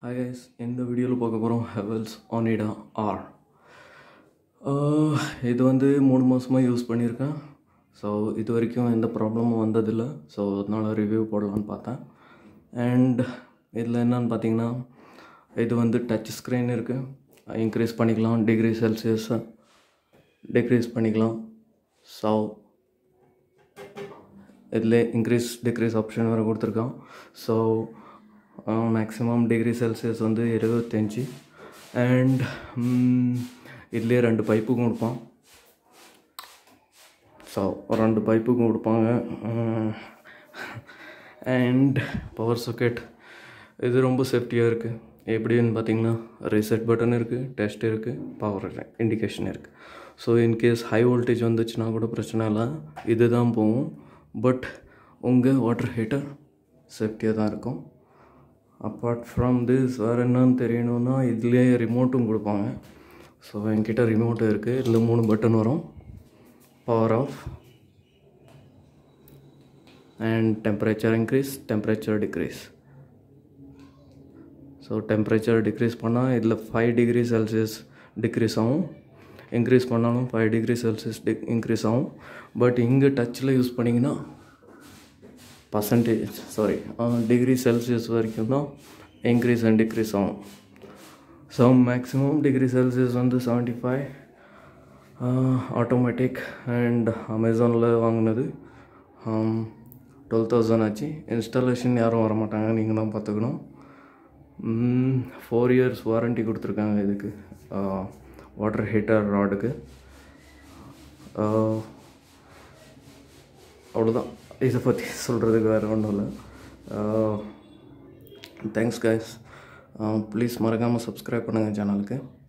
hi guys இந்த வீடியோவில் பார்க்க போகிறோம் ஹெவல்ஸ் ஆனிடா ஆர் இது வந்து மூணு மாதமாக யூஸ் பண்ணியிருக்கேன் ஸோ இது வரைக்கும் எந்த ப்ராப்ளமும் வந்ததில்லை ஸோ அதனால் ரிவ்யூ போடலான்னு பார்த்தேன் அண்ட் இதில் என்னன்னு பார்த்தீங்கன்னா இது வந்து டச் ஸ்க்ரீன் இருக்குது இன்க்ரீஸ் பண்ணிக்கலாம் டிகிரி செல்சியஸை டிக்ரீஸ் பண்ணிக்கலாம் ஸோ இதில் இன்க்ரீஸ் டிக்ரீஸ் ஆப்ஷன் வேறு கொடுத்துருக்கான் ஸோ மேக்ஸிமம் டிகிரி செல்சியஸ் வந்து இருபத்தஞ்சி அண்ட் இதுலேயே ரெண்டு பைப்புக்கும் கொடுப்பான் ஸோ ரெண்டு பைப்புக்கும் கொடுப்பாங்க அண்ட் பவர் சாக்கெட் இது ரொம்ப சேஃப்டியாக இருக்குது எப்படின்னு பார்த்தீங்கன்னா ரீசெட் பட்டன் இருக்குது டெஸ்ட் இருக்குது பவர் இண்டிகேஷன் இருக்குது ஸோ இன்கேஸ் ஹை வோல்டேஜ் வந்துச்சுன்னா கூட பிரச்சனை இல்லை இது தான் போகும் பட் உங்கள் வாட்டர் ஹீட்டர் சேஃப்டியாக தான் இருக்கும் அப்பார்ட் ஃப்ரம் திஸ் வேறு என்னன்னு தெரியணும்னா இதுலேயே ரிமோட்டும் கொடுப்பாங்க ஸோ என்கிட்ட ரிமோட்டும் இருக்குது இதில் மூணு பட்டன் வரும் power off and temperature increase temperature decrease so temperature decrease பண்ணால் இதில் ஃபைவ் டிகிரி செல்சியஸ் டிக்ரீஸ் ஆகும் இன்க்ரீஸ் பண்ணாலும் ஃபைவ் டிகிரி செல்சியஸ் டி இன்க்ரீஸ் ஆகும் பட் இங்கே டச்சில் யூஸ் பண்ணிங்கன்னா பர்சன்டேஜ் சாரி டிகிரி செல்சியஸ் வரைக்கும் தான் இன்க்ரீஸ் அண்ட் டிக்ரீஸ் ஆகும் ஸோ மேக்ஸிமம் டிகிரி செல்சியஸ் வந்து செவன்ட்டி ஃபைவ் ஆட்டோமேட்டிக் அண்ட் அமேசானில் வாங்கினது டுவெல் தௌசண்ட் ஆச்சு இன்ஸ்டாலேஷன் யாரும் வர மாட்டாங்க நீங்கள் தான் பார்த்துக்கணும் ஃபோர் இயர்ஸ் வாரண்ட்டி கொடுத்துருக்காங்க இதுக்கு வாட்டர் ஹீட்டர் ராடுக்கு அவ்வளோதான் இதை பற்றி சொல்கிறதுக்கு வேறு ஒன்றும் இல்லை தேங்க்ஸ் கைஸ் ப்ளீஸ் மறக்காமல் சப்ஸ்கிரைப் பண்ணுங்கள் சேனலுக்கு